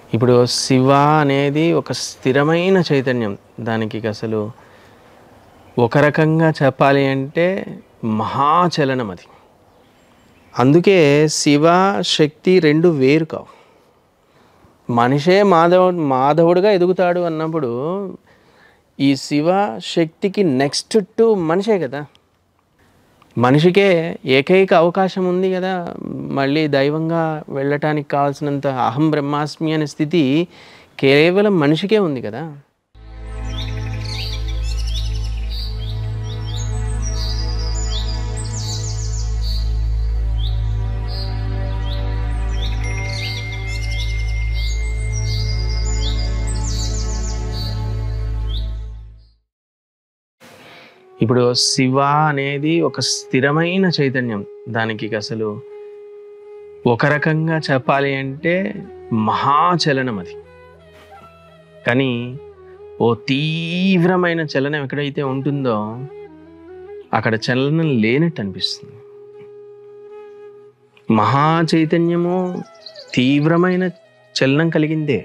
ఇప్పుడు శివ అనేది ఒక స్థిరమైన చైతన్యం దానికి అసలు ఒక రకంగా చెప్పాలి అంటే మహాచలనం అది అందుకే శివ శక్తి రెండు వేరు కావు మనిషే మాధవ మాధవుడిగా ఎదుగుతాడు అన్నప్పుడు ఈ శివ శక్తికి నెక్స్ట్ టు మనిషే కదా మనిషికే ఏకైక అవకాశం ఉంది కదా మళ్ళీ దైవంగా వెళ్ళటానికి కావాల్సినంత అహం బ్రహ్మాస్మి అనే స్థితి కేవలం మనిషికే ఉంది కదా ఇప్పుడు శివ అనేది ఒక స్థిరమైన చైతన్యం దానికి అసలు ఒక రకంగా చెప్పాలి అంటే మహాచలనం అది కానీ ఓ తీవ్రమైన చలనం ఎక్కడైతే ఉంటుందో అక్కడ చలనం లేనట్టు అనిపిస్తుంది మహా చైతన్యము తీవ్రమైన చలనం కలిగిందే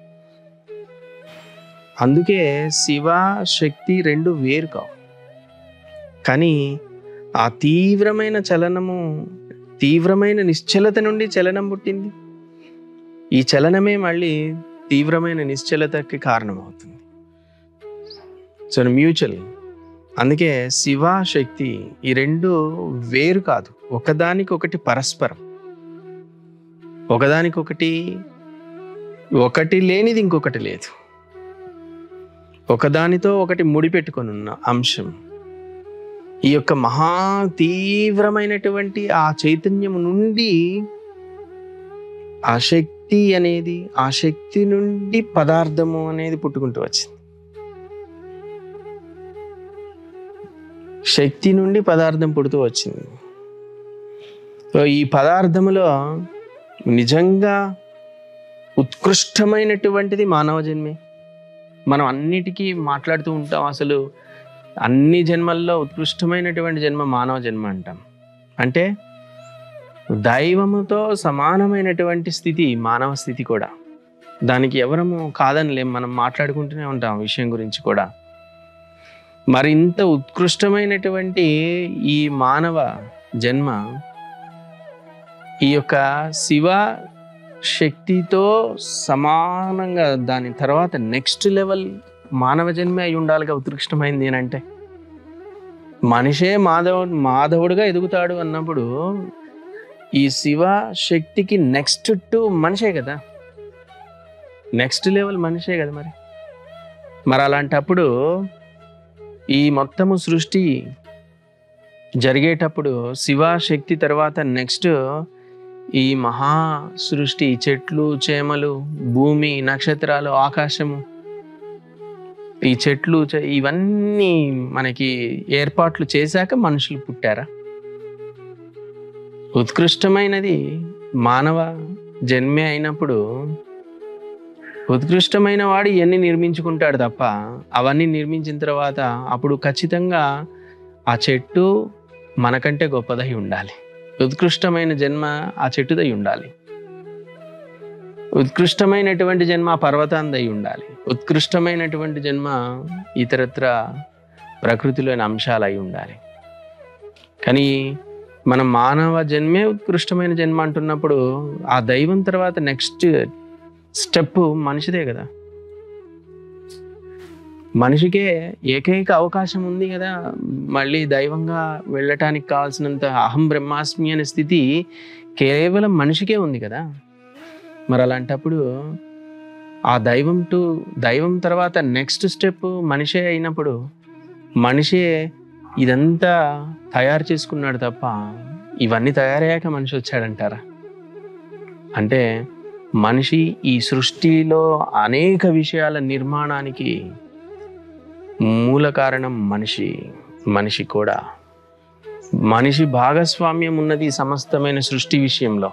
అందుకే శివ శక్తి రెండు వేరు కావు కానీ ఆ తీవ్రమైన చలనము తీవ్రమైన నిశ్చలత నుండి చలనం పుట్టింది ఈ చలనమే మళ్ళీ తీవ్రమైన నిశ్చలతకి కారణమవుతుంది సో మ్యూచువల్ అందుకే శివ శక్తి ఈ రెండు వేరు కాదు ఒకదానికొకటి పరస్పరం ఒకదానికొకటి ఒకటి లేనిది ఇంకొకటి లేదు ఒకదానితో ఒకటి ముడిపెట్టుకొని ఉన్న అంశం ఈ యొక్క మహా తీవ్రమైనటువంటి ఆ చైతన్యం నుండి ఆ శక్తి అనేది ఆ శక్తి నుండి పదార్థము అనేది పుట్టుకుంటూ వచ్చింది శక్తి నుండి పదార్థం పుడుతూ వచ్చింది సో ఈ పదార్థములో నిజంగా ఉత్కృష్టమైనటువంటిది మానవ జన్మే మనం అన్నిటికీ మాట్లాడుతూ ఉంటాం అసలు అన్ని జన్మల్లో ఉత్కృష్టమైనటువంటి జన్మ మానవ జన్మ అంటాం అంటే దైవముతో సమానమైనటువంటి స్థితి మానవ స్థితి కూడా దానికి ఎవరము కాదనిలేం మనం మాట్లాడుకుంటూనే ఉంటాం ఆ విషయం గురించి కూడా మరి ఇంత ఉత్కృష్టమైనటువంటి ఈ మానవ జన్మ ఈ యొక్క శివ శక్తితో సమానంగా దాని తర్వాత నెక్స్ట్ లెవెల్ మానవ జన్మే అయి ఉండాలిగా ఉత్కృష్టమైంది అని అంటే మనిషే మాధవ మాధవుడిగా ఎదుగుతాడు అన్నప్పుడు ఈ శివ శక్తికి నెక్స్ట్ టు మనిషే కదా నెక్స్ట్ లెవెల్ మనిషే కదా మరి మరి అలాంటప్పుడు ఈ మొత్తము సృష్టి జరిగేటప్పుడు శివ శక్తి తర్వాత నెక్స్ట్ ఈ మహా సృష్టి చెట్లు చేమలు భూమి నక్షత్రాలు ఆకాశము ఈ చెట్లు చే- ఇవన్నీ మనకి ఏర్పాట్లు చేశాక మనుషులు పుట్టారా ఉత్కృష్టమైనది మానవ జన్మే అయినప్పుడు ఉత్కృష్టమైన వాడు ఇవన్నీ నిర్మించుకుంటాడు తప్ప అవన్నీ నిర్మించిన తర్వాత అప్పుడు ఖచ్చితంగా ఆ చెట్టు మనకంటే గొప్పదై ఉండాలి ఉత్కృష్టమైన జన్మ ఆ చెట్టుదై ఉండాలి ఉత్కృష్టమైనటువంటి జన్మ ఆ పర్వతాందై ఉండాలి ఉత్కృష్టమైనటువంటి జన్మ ఇతరత్ర ప్రకృతిలోని అంశాలు అయి ఉండాలి కానీ మన మానవ జన్మే ఉత్కృష్టమైన జన్మ అంటున్నప్పుడు ఆ దైవం తర్వాత నెక్స్ట్ స్టెప్ మనిషిదే కదా మనిషికే ఏకైక అవకాశం ఉంది కదా మళ్ళీ దైవంగా వెళ్ళటానికి కావాల్సినంత అహం బ్రహ్మాస్మి అనే స్థితి కేవలం మనిషికే ఉంది కదా మరి అలాంటప్పుడు ఆ దైవం టు దైవం తర్వాత నెక్స్ట్ స్టెప్ మనిషే అయినప్పుడు మనిషే ఇదంతా తయారు చేసుకున్నాడు తప్ప ఇవన్నీ తయారయ్యాక మనిషి వచ్చాడంటారా అంటే మనిషి ఈ సృష్టిలో అనేక విషయాల నిర్మాణానికి మూల కారణం మనిషి మనిషి కూడా మనిషి భాగస్వామ్యం ఉన్నది ఈ సమస్తమైన సృష్టి విషయంలో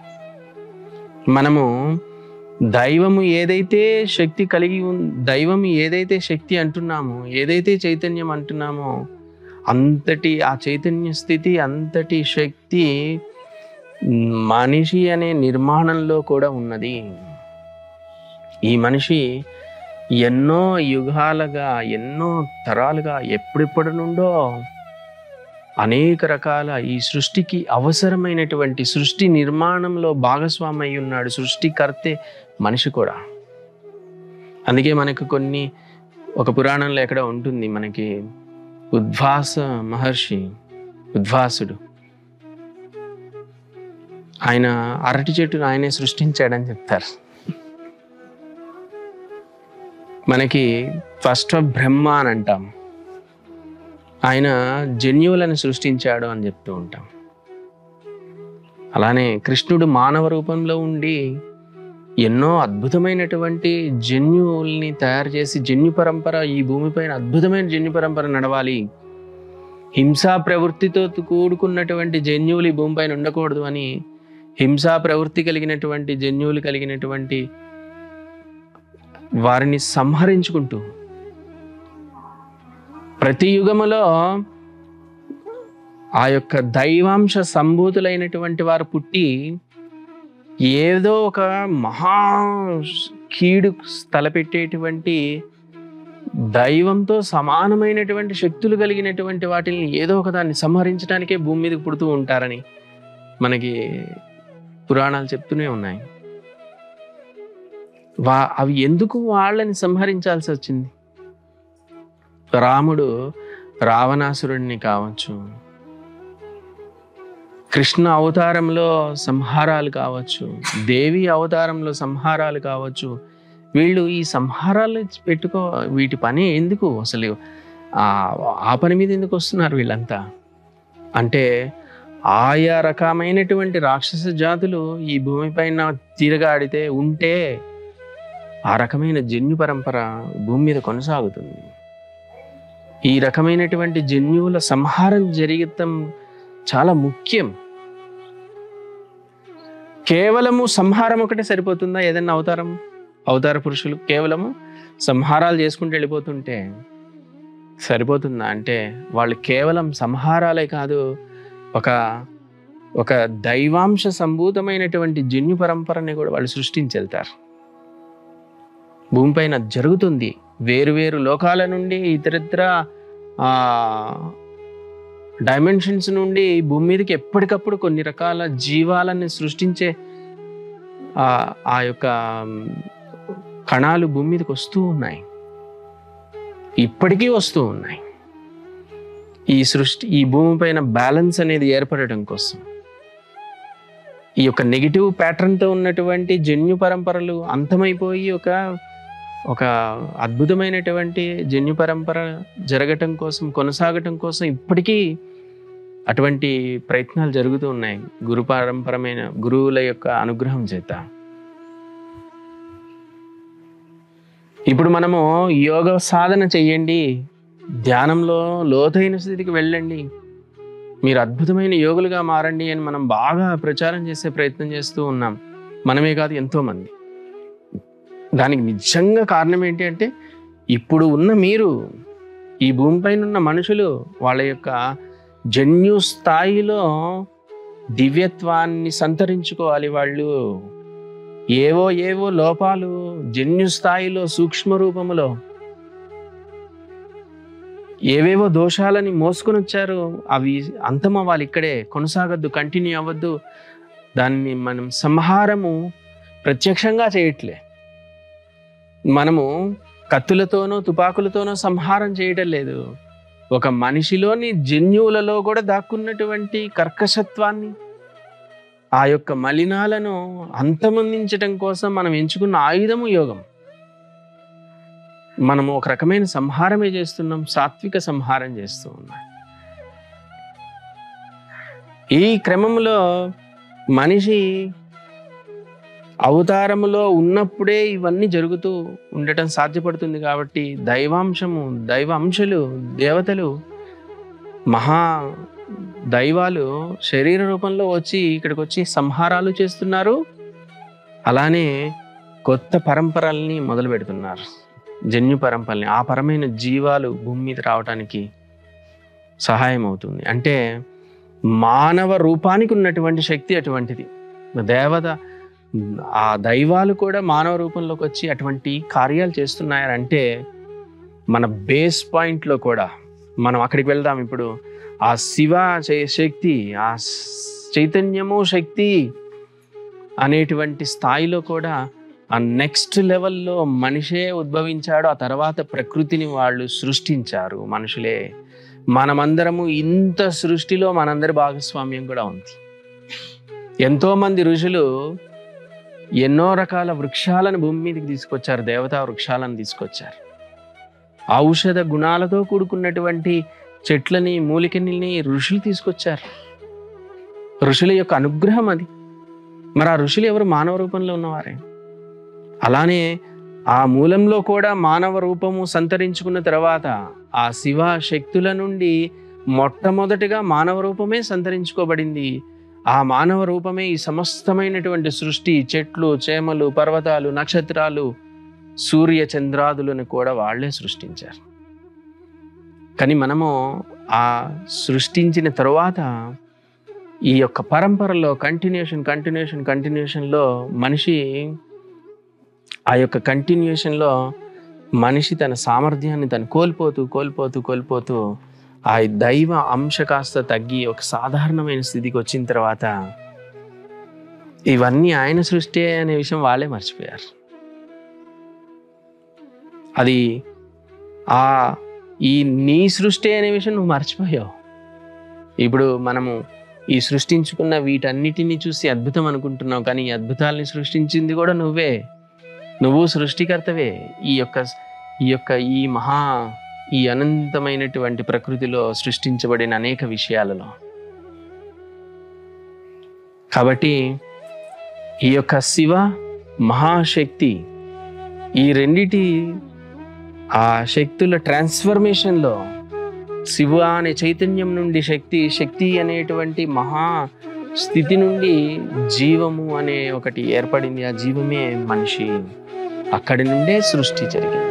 మనము దైవము ఏదైతే శక్తి కలిగి ఉం దైవం ఏదైతే శక్తి అంటున్నామో ఏదైతే చైతన్యం అంటున్నామో అంతటి ఆ చైతన్య స్థితి అంతటి శక్తి మనిషి అనే నిర్మాణంలో కూడా ఉన్నది ఈ మనిషి ఎన్నో యుగాలుగా ఎన్నో తరాలుగా ఎప్పుడెప్పటి నుండో అనేక రకాల ఈ సృష్టికి అవసరమైనటువంటి సృష్టి నిర్మాణంలో భాగస్వామి అయి ఉన్నాడు సృష్టికర్తే మనిషి కూడా అందుకే మనకు కొన్ని ఒక పురాణంలో ఎక్కడ ఉంటుంది మనకి ఉద్వాస మహర్షి ఉద్వాసుడు ఆయన అరటి చెట్టును ఆయనే సృష్టించాడని చెప్తారు మనకి ఫస్ట్ ఆఫ్ బ్రహ్మ అని అంటాం ఆయన జన్యువులను సృష్టించాడు అని చెప్తూ ఉంటాం అలానే కృష్ణుడు మానవ రూపంలో ఉండి ఎన్నో అద్భుతమైనటువంటి జన్యువుల్ని తయారు చేసి జన్యు పరంపర ఈ భూమిపైన అద్భుతమైన జన్యు పరంపర నడవాలి హింసా ప్రవృత్తితో కూడుకున్నటువంటి జన్యువులు ఈ భూమిపైన ఉండకూడదు అని హింసా ప్రవృత్తి కలిగినటువంటి జన్యువులు కలిగినటువంటి వారిని సంహరించుకుంటూ ప్రతి యుగములో ఆ యొక్క దైవాంశ సంభూతులైనటువంటి వారు పుట్టి ఏదో ఒక మహా కీడు తలపెట్టేటువంటి దైవంతో సమానమైనటువంటి శక్తులు కలిగినటువంటి వాటిని ఏదో ఒక దాన్ని సంహరించడానికే భూమి మీదకి పుడుతూ ఉంటారని మనకి పురాణాలు చెప్తూనే ఉన్నాయి వా అవి ఎందుకు వాళ్ళని సంహరించాల్సి వచ్చింది రాముడు రావణాసురుడిని కావచ్చు కృష్ణ అవతారంలో సంహారాలు కావచ్చు దేవి అవతారంలో సంహారాలు కావచ్చు వీళ్ళు ఈ సంహారాలు పెట్టుకో వీటి పని ఎందుకు అసలు ఆ ఆ పని మీద ఎందుకు వస్తున్నారు వీళ్ళంతా అంటే ఆయా రకమైనటువంటి రాక్షస జాతులు ఈ భూమిపైన తిరగాడితే ఉంటే ఆ రకమైన జన్యు పరంపర భూమి మీద కొనసాగుతుంది ఈ రకమైనటువంటి జన్యువుల సంహారం జరగటం చాలా ముఖ్యం కేవలము సంహారం ఒకటే సరిపోతుందా ఏదన్నా అవతారం అవతార పురుషులు కేవలము సంహారాలు చేసుకుంటూ వెళ్ళిపోతుంటే సరిపోతుందా అంటే వాళ్ళు కేవలం సంహారాలే కాదు ఒక ఒక దైవాంశ సంభూతమైనటువంటి జన్యు పరంపరని కూడా వాళ్ళు సృష్టించి వెళ్తారు భూమిపైన జరుగుతుంది వేరు లోకాల నుండి ఇతరితర డైమెన్షన్స్ నుండి భూమి మీదకి ఎప్పటికప్పుడు కొన్ని రకాల జీవాలని సృష్టించే ఆ ఆ యొక్క కణాలు భూమి మీదకి వస్తూ ఉన్నాయి ఇప్పటికీ వస్తూ ఉన్నాయి ఈ సృష్టి ఈ భూమిపైన బ్యాలెన్స్ అనేది ఏర్పడటం కోసం ఈ యొక్క నెగిటివ్ ప్యాటర్న్తో ఉన్నటువంటి జన్యు పరంపరలు అంతమైపోయి ఒక ఒక అద్భుతమైనటువంటి జన్యు పరంపర జరగటం కోసం కొనసాగటం కోసం ఇప్పటికీ అటువంటి ప్రయత్నాలు జరుగుతూ ఉన్నాయి గురు పరంపరమైన గురువుల యొక్క అనుగ్రహం చేత ఇప్పుడు మనము యోగ సాధన చెయ్యండి ధ్యానంలో లోతైన స్థితికి వెళ్ళండి మీరు అద్భుతమైన యోగులుగా మారండి అని మనం బాగా ప్రచారం చేసే ప్రయత్నం చేస్తూ ఉన్నాం మనమే కాదు ఎంతోమంది దానికి నిజంగా కారణం ఏంటి అంటే ఇప్పుడు ఉన్న మీరు ఈ భూమిపైన ఉన్న మనుషులు వాళ్ళ యొక్క జన్యు స్థాయిలో దివ్యత్వాన్ని సంతరించుకోవాలి వాళ్ళు ఏవో ఏవో లోపాలు జన్యు స్థాయిలో సూక్ష్మ రూపములో ఏవేవో దోషాలని మోసుకొని వచ్చారు అవి అంతం అవ్వాలి ఇక్కడే కొనసాగద్దు కంటిన్యూ అవ్వద్దు దాన్ని మనం సంహారము ప్రత్యక్షంగా చేయట్లే మనము కత్తులతోనో తుపాకులతోనో సంహారం చేయడం లేదు ఒక మనిషిలోని జన్యువులలో కూడా దాక్కున్నటువంటి కర్కశత్వాన్ని ఆ యొక్క మలినాలను అంతమొందించటం కోసం మనం ఎంచుకున్న ఆయుధము యోగం మనము ఒక రకమైన సంహారమే చేస్తున్నాం సాత్విక సంహారం చేస్తూ ఉన్నాం ఈ క్రమంలో మనిషి అవతారములో ఉన్నప్పుడే ఇవన్నీ జరుగుతూ ఉండటం సాధ్యపడుతుంది కాబట్టి దైవాంశము దైవ అంశలు దేవతలు మహా దైవాలు శరీర రూపంలో వచ్చి ఇక్కడికి వచ్చి సంహారాలు చేస్తున్నారు అలానే కొత్త పరంపరల్ని మొదలు పెడుతున్నారు జన్యు పరంపరల్ని ఆ పరమైన జీవాలు భూమి మీద రావడానికి సహాయం అవుతుంది అంటే మానవ రూపానికి ఉన్నటువంటి శక్తి అటువంటిది దేవత ఆ దైవాలు కూడా మానవ రూపంలోకి వచ్చి అటువంటి కార్యాలు చేస్తున్నాయంటే మన బేస్ పాయింట్లో కూడా మనం అక్కడికి వెళ్దాం ఇప్పుడు ఆ శివ చే- శక్తి ఆ స్- చైతన్యము శక్తి అనేటువంటి స్థాయిలో కూడా ఆ నెక్స్ట్ లెవెల్లో మనిషే ఉద్భవించాడు ఆ తర్వాత ప్రకృతిని వాళ్ళు సృష్టించారు మనుషులే మనమందరము ఇంత సృష్టిలో మనందరి భాగస్వామ్యం కూడా ఉంది ఎంతోమంది ఋషులు ఎన్నో రకాల వృక్షాలను భూమి మీదకి తీసుకొచ్చారు దేవతా వృక్షాలను తీసుకొచ్చారు ఔషధ గుణాలతో కూడుకున్నటువంటి చెట్లని మూలికల్ని ఋషులు తీసుకొచ్చారు ఋషుల యొక్క అనుగ్రహం అది మరి ఆ ఋషులు ఎవరు మానవ రూపంలో ఉన్నవారే అలానే ఆ మూలంలో కూడా మానవ రూపము సంతరించుకున్న తర్వాత ఆ శివ శక్తుల నుండి మొట్టమొదటిగా మానవ రూపమే సంతరించుకోబడింది ఆ మానవ రూపమే ఈ సమస్తమైనటువంటి సృష్టి చెట్లు చేమలు పర్వతాలు నక్షత్రాలు సూర్య చంద్రాదులను కూడా వాళ్ళే సృష్టించారు కానీ మనము ఆ సృష్టించిన తరువాత ఈ యొక్క పరంపరలో కంటిన్యూషన్ కంటిన్యూషన్ కంటిన్యూషన్లో మనిషి ఆ యొక్క కంటిన్యూషన్లో మనిషి తన సామర్థ్యాన్ని తను కోల్పోతూ కోల్పోతూ కోల్పోతూ ఆ దైవ అంశ కాస్త తగ్గి ఒక సాధారణమైన స్థితికి వచ్చిన తర్వాత ఇవన్నీ ఆయన సృష్టి అనే విషయం వాళ్ళే మర్చిపోయారు అది ఆ ఈ నీ సృష్టి అనే విషయం నువ్వు మర్చిపోయావు ఇప్పుడు మనము ఈ సృష్టించుకున్న వీటన్నిటిని చూసి అద్భుతం అనుకుంటున్నావు కానీ ఈ అద్భుతాలని సృష్టించింది కూడా నువ్వే నువ్వు సృష్టికర్తవే ఈ యొక్క ఈ యొక్క ఈ మహా ఈ అనంతమైనటువంటి ప్రకృతిలో సృష్టించబడిన అనేక విషయాలలో కాబట్టి ఈ యొక్క శివ మహాశక్తి ఈ రెండిటి ఆ శక్తుల ట్రాన్స్ఫర్మేషన్లో శివ అనే చైతన్యం నుండి శక్తి శక్తి అనేటువంటి మహా స్థితి నుండి జీవము అనే ఒకటి ఏర్పడింది ఆ జీవమే మనిషి అక్కడి నుండే సృష్టి జరిగింది